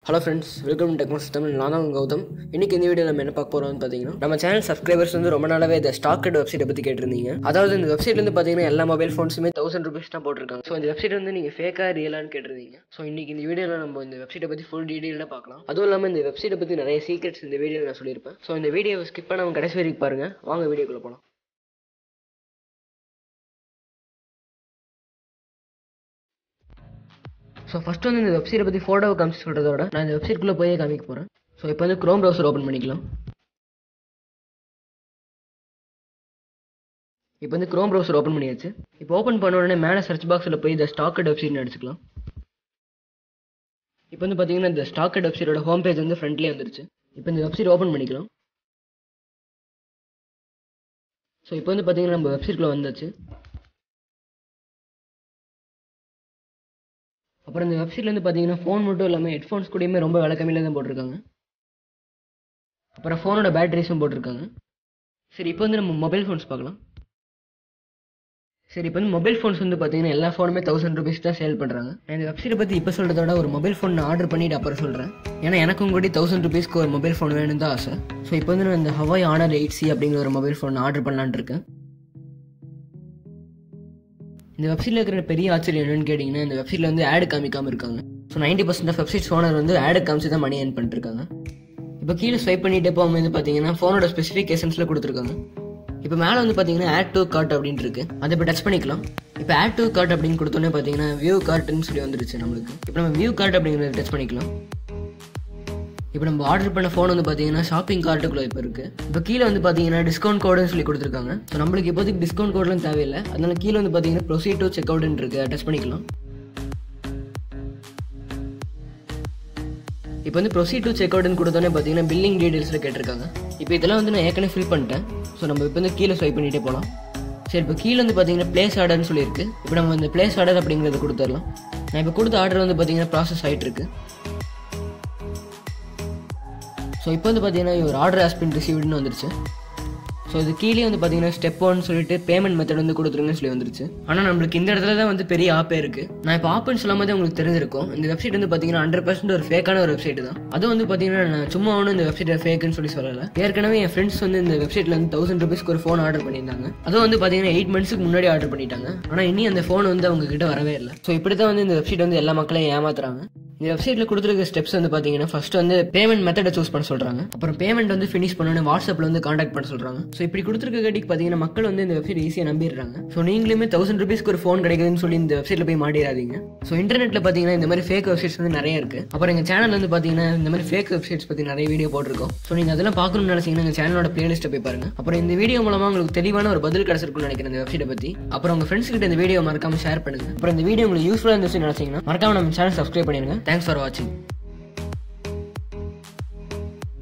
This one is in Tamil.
hello friends welcome to Technos Tamil நான் தான் உங்க கௌதம் இன்னைக்கு இந்த வீடியோ நம்ம என்ன பார்க்க போறோம்னு பார்த்தீங்கன்னா நம்ம சேனல் சப்ஸ்கிரைபர்ஸ் வந்து ரொம்ப நாளாவே இந்த ஸ்டாக்கட் வெப்சைட்டை பற்றி கேட்டிருந்தீங்க அதாவது இந்த வெப்சைட்ல இருந்து பார்த்தீங்கன்னா எல்லா மொபைல் ஃபோன்ஸுமே தௌசண்ட் ருபீஸ் தான் போட்டிருக்காங்க ஸோ இந்த வெப்சைட் வந்து நீங்கள் ஃபேக்காக ரியலான்னு கேட்டிருந்தீங்க ஸோ இன்னைக்கு இந்த வீடியோவில் நம்ம இந்த வெப்சைட்டை பற்றி ஃபுல் டீட்டெயிலாக பார்க்கலாம் அதுவும் இல்லாமல் இந்த வெப்சைட்டை பற்றி நிறைய சீக்ரெட்ஸ் இந்த வீடியோவில் நான் சொல்லியிருப்பேன் ஸோ இந்த வீடியோவை ஸ்கிப் பண்ணாமல் கடைசி வரைக்கும் பாருங்க வாங்க வீடியோக்குள்ள போகலாம் ஸோ ஃபஸ்ட் வந்து இந்த வெப்சைட்டை பற்றி ஃபோட்டோவை காமிச்சு சொல்கிறத விட நான் இந்த வெப்சைட்குள்ளே போயே காமிக்க போகிறேன் ஸோ இப்போ வந்து க்ரோம் ப்ரௌசர் ஓப்பன் பண்ணிக்கலாம் இப்போ வந்து க்ரோம் ப்ரௌசர் ஓப்பன் பண்ணியாச்சு இப்போ ஓப்பன் பண்ண உடனே மேலே சர்ச் பாக்ஸில் போய் இந்த ஸ்டாக்கட் வெப்சைட்னு அடிச்சுக்கலாம் இப்போ வந்து பார்த்தீங்கன்னா இந்த ஸ்டாக்கட் வெப்சைட்டோட ஹோம் பேஜ் வந்து ஃப்ரண்ட்லேயே வந்துருச்சு இப்போ இந்த வெப்சைட் ஓப்பன் பண்ணிக்கலாம் ஸோ இப்போ வந்து பார்த்தீங்கன்னா நம்ம வெப்சைட்குள்ளே வந்தாச்சு அப்புறம் இந்த வெப்சைட்ல வந்து பார்த்தீங்கன்னா ஃபோன் மட்டும் இல்லாமல் ஹெட்ஃபோன்ஸ் கூடயுமே ரொம்ப விலை கம்மியில் தான் போட்டிருக்காங்க அப்புறம் ஃபோனோட பேட்டரிஸும் போட்டிருக்காங்க சரி இப்போ வந்து நம்ம மொபைல் ஃபோன்ஸ் பார்க்கலாம் சரி இப்போ வந்து மொபைல் ஃபோன்ஸ் வந்து பார்த்தீங்கன்னா எல்லா ஃபோனுமே தௌசண்ட் ருபீஸ் தான் சேல் பண்ணுறாங்க நான் இந்த வெப்சைட்டை பற்றி இப்போ சொல்கிறத விட ஒரு மொபைல் ஃபோன் நான் ஆர்டர் பண்ணிட்டு அப்புறம் சொல்கிறேன் ஏன்னா எனக்கும் கூட தௌசண்ட் ருபீஸ்க்கு ஒரு மொபைல் ஃபோன் வேணும்னு தான் ஆசை ஸோ இப்போ வந்து நான் இந்த ஹவாய் ஆனர் எயிட் சி அப்படிங்கிற ஒரு மொபைல் ஃபோன் ஆர்டர் பண்ணலான்ட்டு இருக்கேன் இந்த வெப்சைட்டில் இருக்கிற பெரிய ஆச்சரியம் என்னன்னு கேட்டிங்கன்னா இந்த வெப்சைட்டில் வந்து ஆடு காமிக்காமல் இருக்காங்க so ninety percent of websites owner வந்து ஆடு காமிச்சு தான் மணி ஏர்ன் பண்ணிருக்காங்க இப்போ கீழே ஸ்வைப் பண்ணிட்டு போகும்போது வந்து பார்த்தீங்கன்னா ஃபோனோட ஸ்பெசிஃபிகேஷன்ஸில் கொடுத்துருக்காங்க இப்போ மேலே வந்து பார்த்தீங்கன்னா ஆட் டு கார்ட் அப்படின்ட்டு இருக்கு அதை இப்போ டச் பண்ணிக்கலாம் இப்போ ஆட் டு கார்ட் அப்படின்னு கொடுத்தோன்னே பார்த்தீங்கன்னா வியூ கார்ட்னு சொல்லி வந்துருச்சு நம்மளுக்கு இப்போ நம்ம வியூ கார்ட் அப்படிங்கிறத டச் பண்ணிக்கலாம் இப்போ நம்ம ஆர்டர் பண்ண ஃபோன் வந்து பார்த்தீங்கன்னா ஷாப்பிங் கார்ட்டுக்குள்ளே இப்போ இருக்குது இப்போ கீழே வந்து பார்த்தீங்கன்னா டிஸ்கவுண்ட் கோடுன்னு சொல்லி கொடுத்துருக்காங்க ஸோ நம்மளுக்கு இப்போதைக்கு டிஸ்கவுண்ட் கோட்லாம் தேவையில்லை அதனால கீழே வந்து பார்த்தீங்கன்னா ப்ரொசீட் டு செக் அவுட்னு இருக்கு டச் பண்ணிக்கலாம் இப்போ வந்து ப்ரொசீட் டு செக் அவுட்னு கொடுத்தோன்னே பார்த்தீங்கன்னா பில்லிங் டீடைல்ஸில் கேட்டிருக்காங்க இப்போ இதெல்லாம் வந்து நான் ஏற்கனவே ஃபில் பண்ணிட்டேன் ஸோ நம்ம இப்போ வந்து கீழே ஸ்வைப் பண்ணிகிட்டே போகலாம் சரி இப்போ கீழே வந்து பார்த்தீங்கன்னா பிளேஸ் ஆர்டர்னு சொல்லியிருக்கு இப்போ நம்ம இந்த பிளேஸ் ஆர்டர் அப்படிங்கிறத கொடுத்துடலாம் நான் இப்போ கொடுத்த ஆர்டர் வந்து பார்த்தீங்கன்னா ப்ராசஸ் ஆகிட்டு இருக்கு ஸோ இப்போ வந்து பார்த்தீங்கன்னா ஒரு ஆர்டர் ஹாஸ் பின் ரிசீவ்டுன்னு வந்துருச்சு ஸோ இது கீழே வந்து பார்த்தீங்கன்னா ஸ்டெப் ஒன் சொல்லிட்டு பேமெண்ட் மெத்தட் வந்து கொடுத்துருங்கன்னு சொல்லி வந்துருச்சு ஆனால் நம்மளுக்கு இந்த இடத்துல தான் வந்து பெரிய ஆப்பே இருக்கு நான் இப்போ ஆப்னு சொல்லும் போதே உங்களுக்கு தெரிஞ்சிருக்கும் இந்த வெப்சைட் வந்து பார்த்தீங்கன்னா ஹண்ட்ரட் பர்சன்ட் ஒரு ஃபேக்கான ஒரு வெப்சைட் தான் அதுவும் வந்து பார்த்தீங்கன்னா நான் சும்மா ஒன்றும் இந்த வெப்சைட் ஃபேக்குன்னு சொல்லி சொல்லலை ஏற்கனவே என் ஃப்ரெண்ட்ஸ் வந்து இந்த வெப்சைட்ல வந்து தௌசண்ட் ருபீஸ்க்கு ஒரு ஃபோன் ஆர்டர் பண்ணியிருந்தாங்க அதுவும் வந்து பார்த்தீங்கன்னா எயிட் மந்த்ஸ்க்கு முன்னாடி ஆர்டர் பண்ணிட்டாங்க ஆனால் இனி அந்த ஃபோன் வந்து அவங்க கிட்ட வரவே இல்லை ஸோ இப்படி தான் வந்து இந்த வெப்சைட் வந்து எல்லா மக்களையும் ஏமாத்துறாங்க இந்த வெப்சைட்ல கொடுத்துருக்க ஸ்டெப்ஸ் வந்து பாத்தீங்கன்னா ஃபர்ஸ்ட் வந்து பேமெண்ட் மெத்தடை சூஸ் பண்ண சொல்றாங்க அப்புறம் பேமெண்ட் வந்து ஃபினிஷ் பண்ணணும் வாட்ஸ்அப்ல வந்து காண்டாக்ட் பண்ண சொல்றாங்க ஸோ இப்படி கொடுத்துருக்க கேட்டிக்கு பாத்தீங்கன்னா மக்கள் வந்து இந்த வெப்சைட் ஈஸியாக நம்பிடுறாங்க ஸோ நீங்களுமே தௌசண்ட் ருபீஸ்க்கு ஒரு ஃபோன் கிடைக்குதுன்னு சொல்லி இந்த வெப்சைட்ல போய் மாட்டிடாதீங்க ஸோ இன்டர்நெட்ல பாத்தீங்கன்னா இந்த மாதிரி ஃபேக் வெப்சைட்ஸ் வந்து நிறைய இருக்கு அப்புறம் எங்க சேனல் வந்து பாத்தீங்கன்னா இந்த மாதிரி ஃபேக் வெப்சைட்ஸ் பத்தி நிறைய வீடியோ போட்டிருக்கோம் ஸோ நீங்க அதெல்லாம் பார்க்கணும்னு நினைச்சீங்கன்னா எங்க சேனலோட பிளேலிஸ்ட்டை போய் பாருங்க அப்புறம் இந்த வீடியோ மூலமா உங்களுக்கு தெளிவான ஒரு பதில் கிடைச்சிருக்கும்னு நினைக்கிறேன் இந்த வெப்சைட்டை பத்தி அப்புறம் உங்க ஃப்ரெண்ட்ஸ் கிட்ட இந்த வீடியோ மறக்காம ஷேர் பண்ணுங்க அப்புறம் இந்த வீடியோ உங்களுக்கு யூஸ்ஃபுல்லாக இருந்துச்சு நினைச்சீங்கன்னா மறக்காம நம்ம சேனல் சப்ஸ்கிரைப் பண்ணிருங்க தேங்க்ஸ் ஃபார் வாட்சிங்